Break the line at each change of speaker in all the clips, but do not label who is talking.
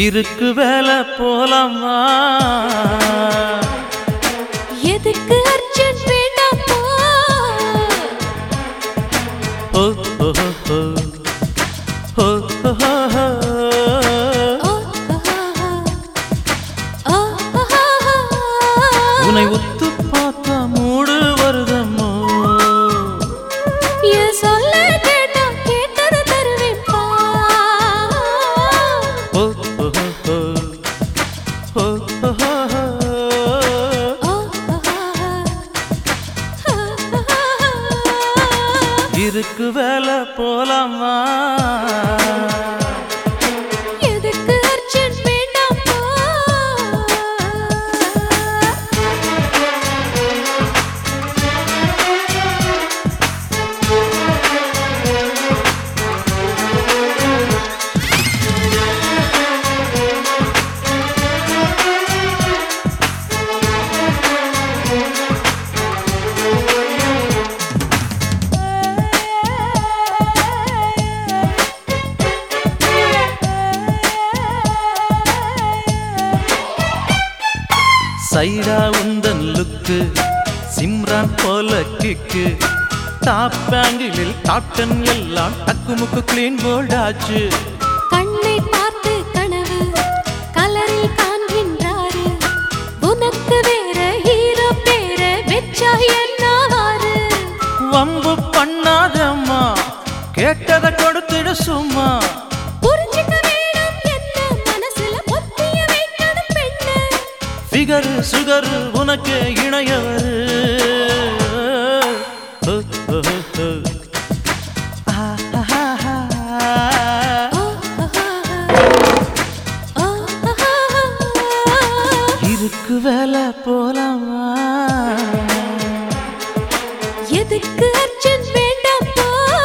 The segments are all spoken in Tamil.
இருக்கு வேலை போலாமா
எதுக்கு அர்ஜென்ட் வேண்டாமா
ஓ ஓ ஓ ஓ ஓ ஓ ஓ.
ஓ, ஓ, ஓ,
உன்னை ஒத்து பார்த்தா மூடு வருதம்மோ
என் சொல்ல கேட்டா கேட்டதை தருவேன்பா.
ஓ ஓ ஓ ஓ ஓ ஓ ஓ.
ஓ,
இருக்கு வேலை போலாமா
எதுக்கு அர்ஜென்ட் வேண்டாமா
சைடா உந்தன் லுக்கு சிம்ரான் போல கிக்கு டாப் பேங்கிளில் டாப்டன் எல்லாம் டக்குமுக்கு கிளீன் போல்டாச்சு
கண்ணை பார்த்து கனவு கலரில் காண்கின்றாரு உனக்கு வேற ஹீரோ பேர வெச்சா என்னவாரு
வம்பு பண்ணாதம்மா கேட்டதை கொடுத்துடு சும்மா
புரிஞ்சுக்க வேணும் என்ன மனசுல பொத்திய வைக்கணும் பெண்ணு
ஃபிகரு சுகரு உனக்கு இணையவரு ஓ, ஓ, ஓ. ஆஹாஹா.
ஓ, ஓ, ஓ,
இருக்கு வேலை போலாமா
எதுக்கு அர்ஜென்ட் வேண்டாப்பா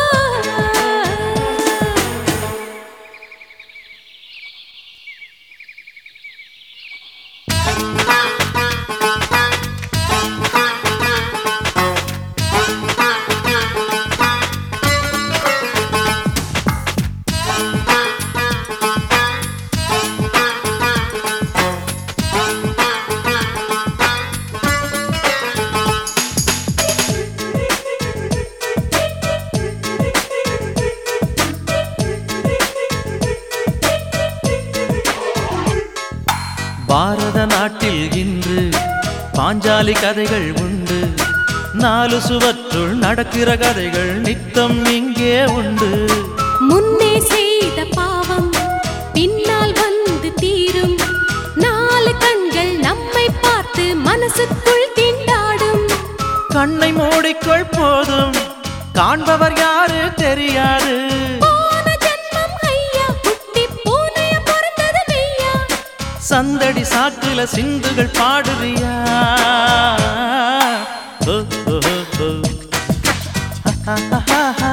பாரத நாட்டில் இன்று பாஞ்சாலி கதைகள் உண்டு நாலு சுவற்றுள் நடக்கிற கதைகள் நித்தம் இங்கே உண்டு
முன்னே செய்த பாவம் பின்னால் வந்து தீரும் நாலு கண்கள் நம்மை பார்த்து மனசுக்குள் திண்டாடும்
கண்ணை மூடிக்கொள் போதும் காண்பவர் யாரு தெரியாது
போன ஜென்மம் ஐயா குட்டி பூனைய பிறந்தது மெய்யா
சந்தடி சாக்குல சிந்துகள் பாடுறியா ஓ, ஓ, ஓ.
ஆஹாஹா.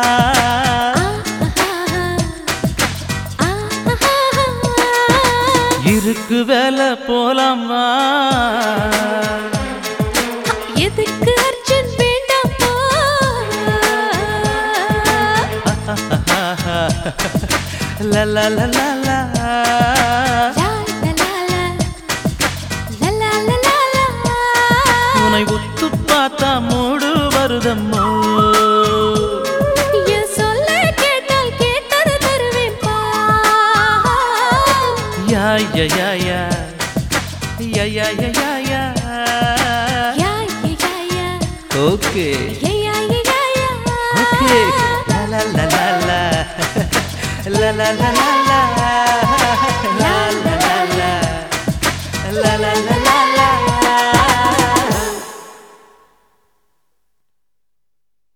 ஆஹாஹா.
இருக்கு வேலை போலாமா
எதுக்கு அர்ஜென்ட் வேண்டாப்பா
லா லா லா லா லா
லா, லா, லா, லா. லா, லா, லா, லா, லா.
உன்னை ஒத்து பார்த்தா மூடு வருதம்மோ
என் சொல்ல கேட்டால் கேட்டது தருவேன்பா.
யா யா யா யா யா யா யா யா யா
யா, யா, யா, யா.
ஓகே
யா, யா, யா, யா, யா.
ஓகே லா லா லா லா லா லா லா லா லா லா லா லா லா லா லா லா